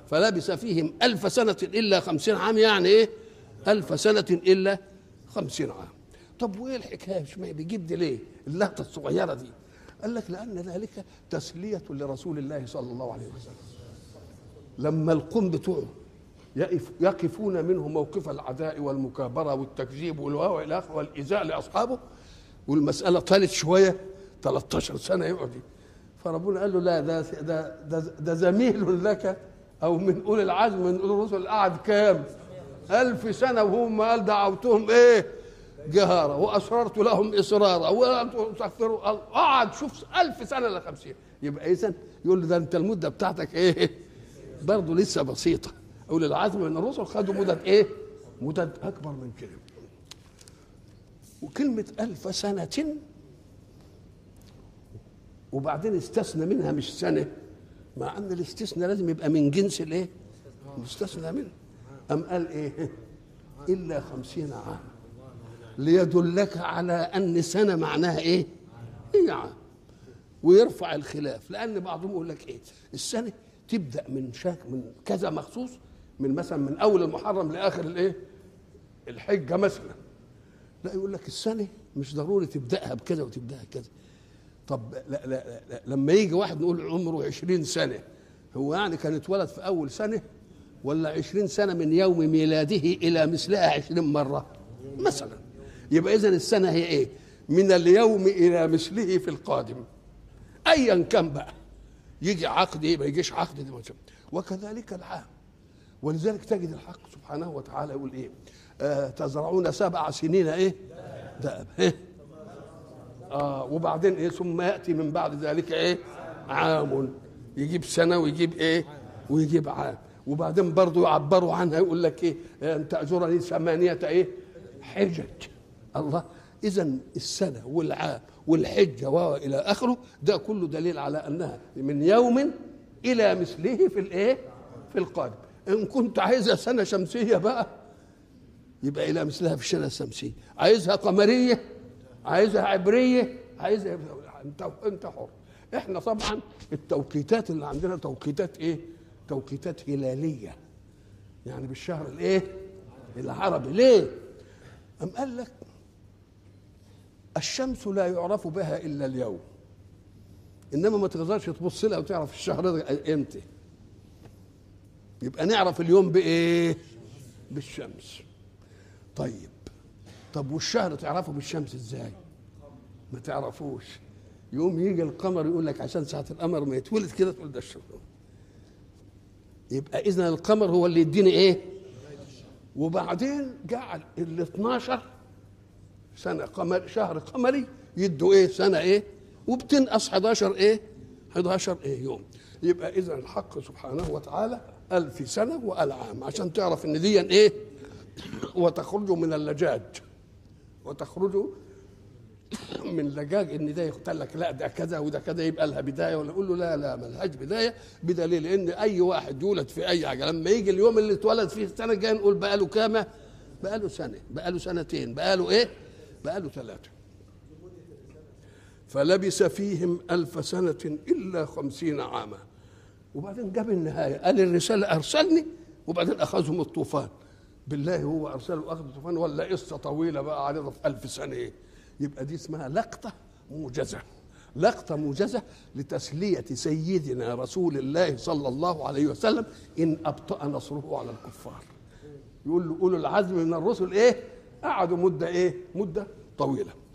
فلبث فيهم ألف سنة إلا خمسين عام يعني إيه ألف سنة إلا خمسين عام طب وإيه الحكاية مش ما بيجيب دي ليه اللقطة الصغيرة دي قال لك لأن ذلك تسلية لرسول الله صلى الله عليه وسلم لما القوم بتوعه يقف يقفون منه موقف العداء والمكابرة والتكذيب والواو إلى آخره والإيذاء لأصحابه والمسألة طالت شوية 13 سنة يقعد فربنا قال له لا ده ده ده, ده زميل لك أو من أولي العزم من أولي الرسل قعد كام؟ ألف سنة وهم قال دعوتهم إيه؟ جهارا وأسررت لهم إصرارا وتغفروا قعد شوف ألف سنة إلا خمسين يبقى إذا يقول له ده أنت المدة بتاعتك إيه؟ برضه لسه بسيطة أولي العزم من الرسل خدوا مدد إيه؟ مدد أكبر من كده وكلمة ألف سنة وبعدين استثنى منها مش سنة مع أن الاستثناء لازم يبقى من جنس الإيه؟ مستثنى منه أم قال إيه؟ إلا خمسين عام ليدلك على أن سنة معناها إيه؟ هي عام ويرفع الخلاف لأن بعضهم يقول لك إيه؟ السنة تبدأ من شاك من كذا مخصوص من مثلا من أول المحرم لآخر الإيه؟ الحجة مثلا لا يقول لك السنة مش ضروري تبدأها بكذا وتبدأها كذا طب لا لا لا, لا لما يجي واحد نقول عمره عشرين سنة هو يعني كان اتولد في أول سنة ولا عشرين سنة من يوم ميلاده إلى مثلها عشرين مرة مثلا يبقى إذا السنة هي إيه من اليوم إلى مثله في القادم أيا كان بقى يجي عقد إيه ما يجيش عقد دي مثلا وكذلك العام ولذلك تجد الحق سبحانه وتعالى يقول إيه آه تزرعون سبع سنين إيه دأب إيه آه وبعدين إيه ثم يأتي من بعد ذلك إيه عام يجيب سنة ويجيب إيه ويجيب عام وبعدين برضه يعبروا عنها يقول لك ايه ان تاجرني ثمانيه ايه حجج الله اذا السنه والعام والحجه والى اخره ده كله دليل على انها من يوم الى مثله في الايه في القادم ان كنت عايزها سنه شمسيه بقى يبقى الى مثلها في السنه الشمسيه عايزها قمريه عايزها عبريه عايزها انت انت حر احنا طبعا التوقيتات اللي عندنا توقيتات ايه توقيتات هلالية يعني بالشهر الايه العربي ليه أم قال لك الشمس لا يعرف بها إلا اليوم إنما ما تقدرش تبص لها وتعرف الشهر ده إمتى يبقى نعرف اليوم بإيه بالشمس طيب طب والشهر تعرفه بالشمس إزاي ما تعرفوش يوم يجي القمر يقول لك عشان ساعة القمر ما يتولد كده تقول ده الشهر يبقى اذا القمر هو اللي يديني ايه وبعدين جعل ال 12 سنه قمر شهر قمري يدوا ايه سنه ايه وبتنقص 11 ايه 11 ايه يوم يبقى اذا الحق سبحانه وتعالى ألف سنة وأل عام عشان تعرف ان دي ايه وتخرج من اللجاج وتخرج من لجاج ان ده يقول لك لا ده كذا وده كذا يبقى لها بدايه ولا اقول له لا لا ملهاش بدايه بدليل ان اي واحد يولد في اي حاجه لما يجي اليوم اللي اتولد فيه السنه الجايه نقول بقى له كام؟ بقى له سنه بقى له سنتين بقى له ايه؟ بقى له ثلاثه فلبث فيهم ألف سنة إلا خمسين عاما وبعدين جاب النهاية قال الرسالة أرسلني وبعدين أخذهم الطوفان بالله هو أرسله أخذ الطوفان ولا قصة طويلة بقى عريضة في ألف سنة إيه يبقى دي اسمها لقطة موجزة لقطة موجزة لتسلية سيدنا رسول الله صلى الله عليه وسلم إن أبطأ نصره على الكفار يقول له أولو العزم من الرسل إيه قعدوا مدة إيه مدة طويلة